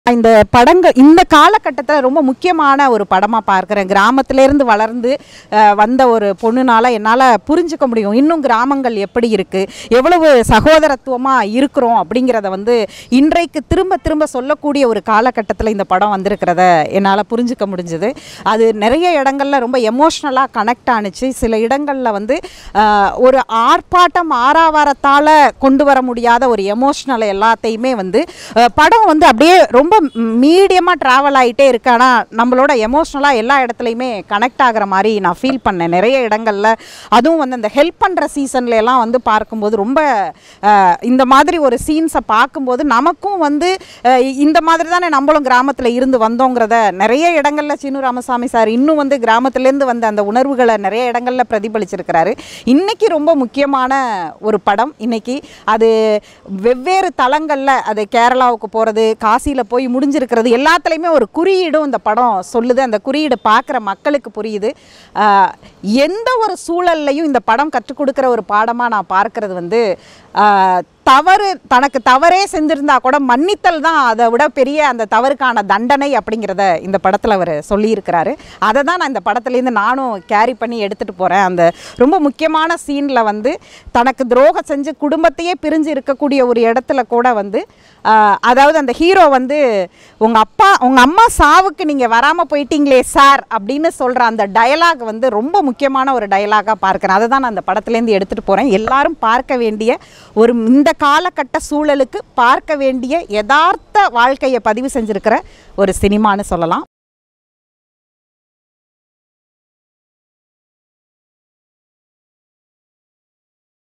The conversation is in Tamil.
இந்த படங்கள் இந்த காலகட்டத்தில் ரொம்ப முக்கியமான ஒரு படமாக பார்க்குறேன் கிராமத்திலேருந்து வளர்ந்து அஹ், வந்த ஒரு பொண்ணுனால என்னால் புரிஞ்சுக்க முடியும் இன்னும் கிராமங்கள் எப்படி இருக்குது எவ்வளவு சகோதரத்துவமாக இருக்கிறோம் அப்படிங்கிறத வந்து இன்றைக்கு திரும்ப திரும்ப சொல்லக்கூடிய ஒரு காலகட்டத்தில் இந்த படம் வந்திருக்கிறத என்னால் புரிஞ்சுக்க முடிஞ்சுது அது நிறைய இடங்கள்ல ரொம்ப எமோஷ்னலாக கனெக்ட் ஆணுச்சு சில இடங்களில் வந்து அஹ், ஒரு ஆர்ப்பாட்டம் ஆறாவாரத்தால் கொண்டு வர முடியாத ஒரு எமோஷ்னல் எல்லாத்தையுமே வந்து அஹ், படம் வந்து அப்படியே ரொம்ப மீடியமாக ட்ராவல் ஆகிட்டே இருக்கு ஆனால் நம்மளோட எமோஷ்னலாக எல்லா இடத்துலையுமே கனெக்ட் ஆகிற மாதிரி நான் ஃபீல் பண்ணேன் நிறைய இடங்களில் அதுவும் வந்து அந்த ஹெல்ப் பண்ணுற சீசன்ல எல்லாம் வந்து பார்க்கும்போது ரொம்ப அஹ், இந்த மாதிரி ஒரு சீன்ஸை பார்க்கும்போது நமக்கும் வந்து அஹ், இந்த மாதிரி தானே நம்மளும் கிராமத்தில் இருந்து வந்தோங்கிறத நிறைய இடங்களில் சீனு ராமசாமி சார் இன்னும் வந்து கிராமத்துலேருந்து வந்த அந்த உணர்வுகளை நிறைய இடங்களில் பிரதிபலிச்சிருக்கிறாரு இன்னைக்கு ரொம்ப முக்கியமான ஒரு படம் இன்னைக்கு அது வெவ்வேறு தளங்களில் அது கேரளாவுக்கு போகிறது காசியில் போய் முடிஞ்சிருக்கிறது எல்லாத்துலேயுமே ஒரு குறியீடும் இந்த படம் சொல்லுது அந்த குறியீடு பார்க்குற மக்களுக்கு புரியுது ஆஹ், எந்த ஒரு சூழல்லையும் இந்த படம் கற்றுக் கொடுக்குற ஒரு பாடமாக நான் பார்க்கறது வந்து ஆஹ், தவறு தனக்கு தவறே செஞ்சிருந்தா கூட மன்னித்தல் தான் அதை விட பெரிய அந்த தவறுக்கான தண்டனை அப்படிங்கிறத இந்த படத்தில் அவர் சொல்லியிருக்கிறாரு அதை தான் நான் இந்த படத்துலேருந்து நானும் கேரி பண்ணி எடுத்துகிட்டு போகிறேன் அந்த ரொம்ப முக்கியமான சீனில் வந்து தனக்கு துரோகம் செஞ்சு குடும்பத்தையே பிரிஞ்சு இருக்கக்கூடிய ஒரு இடத்துல கூட வந்து ஆஹ், அதாவது அந்த ஹீரோ வந்து உங்கள் அப்பா உங்கள் அம்மா சாவுக்கு நீங்கள் வராமல் போயிட்டீங்களே சார் அப்படின்னு சொல்கிற அந்த டயலாக் வந்து ரொம்ப முக்கியமான ஒரு டயலாகாக பார்க்குறேன் அதை தான் நான் அந்த படத்துலேருந்து எடுத்துகிட்டு போகிறேன் எல்லாரும் பார்க்க வேண்டிய ஒரு இந்த காலகட்ட சூழலுக்கு பார்க்க வேண்டிய யதார்த்த வாழ்க்கையை பதிவு செஞ்சுருக்கிற ஒரு சினிமான்னு சொல்லலாம்